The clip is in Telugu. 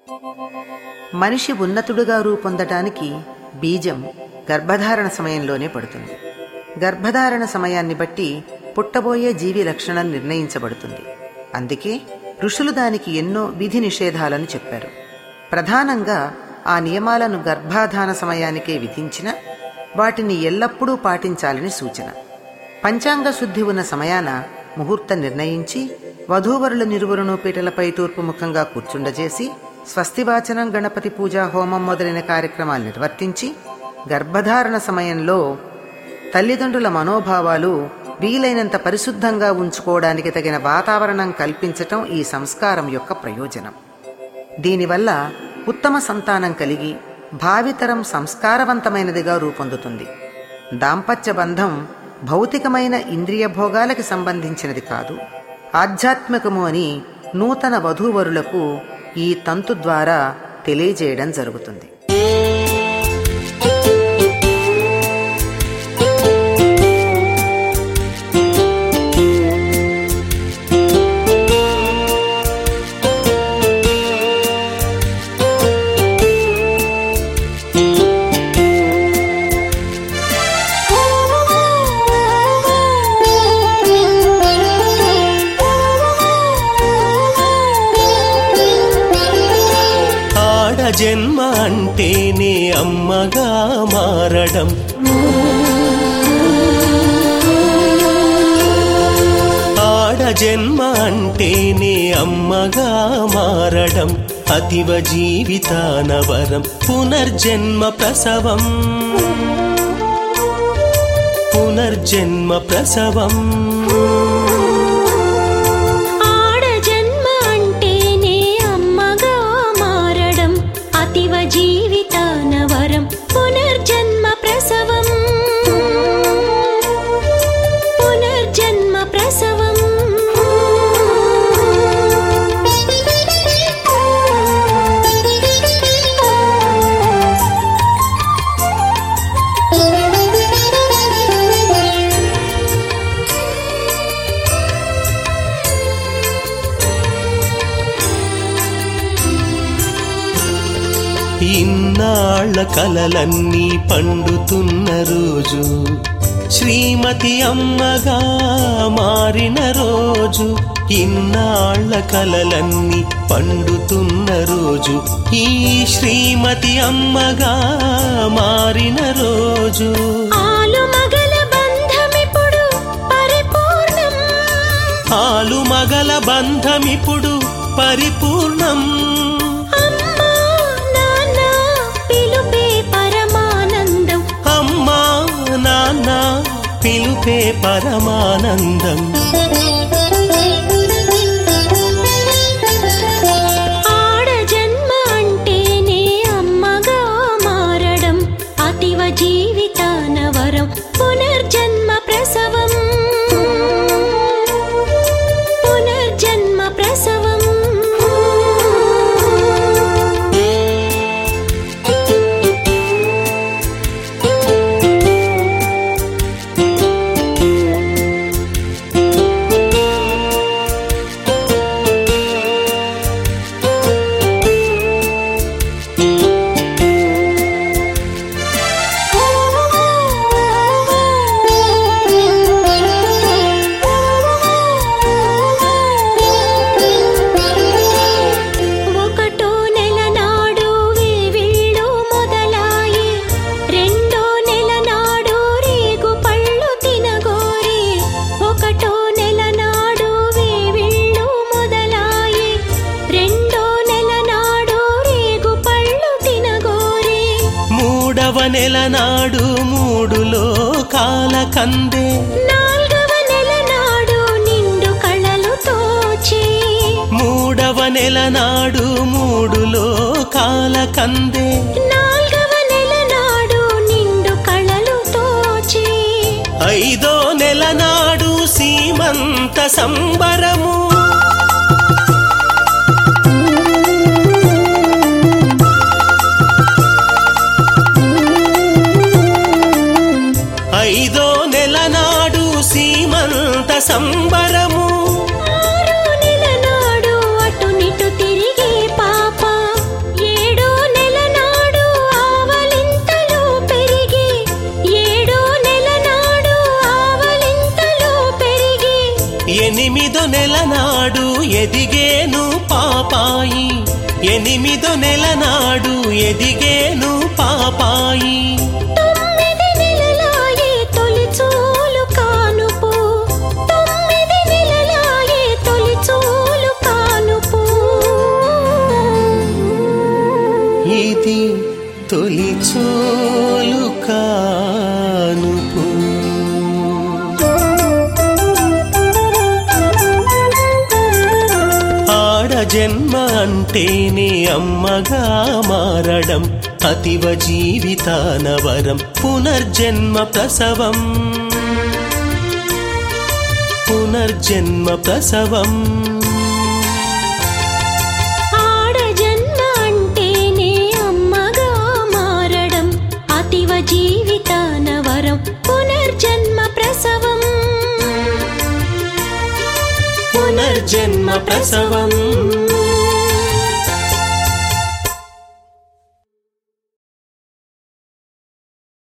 మనిషి ఉన్నతుడుగా రూపొందటానికి బీజం గర్భధారణ సమయంలోనే పడుతుంది గర్భధారణ సమయాన్ని బట్టి పుట్టబోయే జీవి లక్షణం నిర్ణయించబడుతుంది అందుకే ఋషులు దానికి ఎన్నో విధి నిషేధాలను చెప్పారు ప్రధానంగా ఆ నియమాలను గర్భాధాన సమయానికే విధించిన వాటిని ఎల్లప్పుడూ పాటించాలని సూచన పంచాంగ శుద్ధి ఉన్న సమయాన ముహూర్తం నిర్ణయించి వధూవరుల నిరువురును పీటలపై తూర్పు ముఖంగా కూర్చుండజేసి స్వస్తివాచనం గణపతి పూజ హోమం మొదలైన కార్యక్రమాలు నిర్వర్తించి గర్భధారణ సమయంలో తల్లిదండ్రుల మనోభావాలు వీలైనంత పరిశుద్ధంగా ఉంచుకోవడానికి తగిన వాతావరణం కల్పించటం ఈ సంస్కారం యొక్క ప్రయోజనం దీనివల్ల ఉత్తమ సంతానం కలిగి భావితరం సంస్కారవంతమైనదిగా రూపొందుతుంది దాంపత్య బంధం భౌతికమైన ఇంద్రియ భోగాలకి సంబంధించినది కాదు ఆధ్యాత్మికము అని నూతన వధూవరులకు ఈ తంతు ద్వారా తెలియజేయడం జరుగుతుంది ఆడ జన్మ అంటేనే అమ్మగా మారడం ఆడ జన్మ అంటేనే అమ్మగా మారడం అతివ జీవితాన వరం పునర్జన్మ ప్రసవం పునర్జన్మ ప్రసవం ఆడ జన్మ అంటేనే అమ్మగా మారడం అతివ జీవితాన వరం పునర్జన్మ ప్రసవం పునర్జన్మ ప్రసవం ఇన్నాళ్ల కలలన్నీ పండుతున్న రోజు శ్రీమతి అమ్మగా మారిన రోజు ఇన్నాళ్ల కలలన్నీ పండుతున్న రోజు ఈ శ్రీమతి అమ్మగా మారిన రోజు ఆలు మగల బంధమిప్పుడు పరిపూర్ణం ఆలు మగల బంధమిప్పుడు పరిపూర్ణం అమ్మా నాన్న పిలుపే పరమానందం అమ్మా నాన్న పిలుపే పరమానందం ఆడ జన్మ అంటేనే అమ్మగా మారడం అతివ జీవితాన వరం పునర్జన్మ ప్రసవం పునర్జన్మ ప్రసవం ఒకటో నెల నాడు వేవిళ్ళు మొదలాయి రెండో నెల నాడు రేగు పళ్ళు తినగోరి ఒకటో నెల నాడు వేవిళ్ళు మొదలాయి రెండో నెల నాడు రేగు పళ్ళు తినగోరి మూడవ నెల నాడు మూడులో కాల కందే నాల్గవ నెల నాడు నిండు కళలు తోచి మూడవ నెల నాడు మూడులో కాల కందే నాల్గవ నెల నాడు నిండు కళలు తోచి ఐదో నెల నాడు సీమంత సంబరము ఐదో నెల నాడు సీమంత సంబరము ఆరో నెల నాడు అటు నిటు తిరిగే పాప ఎనిమిదో నెల నాడు ఎదిగేను పాపాయి తొమ్మిది నెలలాయే తొలి చూలు కానుపు తొమ్మిది నెలలాయే తొలి చూలు కానుపు ఇది తొలి చోలు కానుపు ఆడ జన్మ అంటేనే అమ్మగా మారడం అతివ జీవితాన వరం పునర్జన్మ ప్రసవం పునర్జన్మ ప్రసవం ఆడ జన్మ అంటేనే అమ్మగా మారడం అతివ జీవితాన వరం పునర్జన్మ ప్రసవం పునర్జన్మ ప్రసవం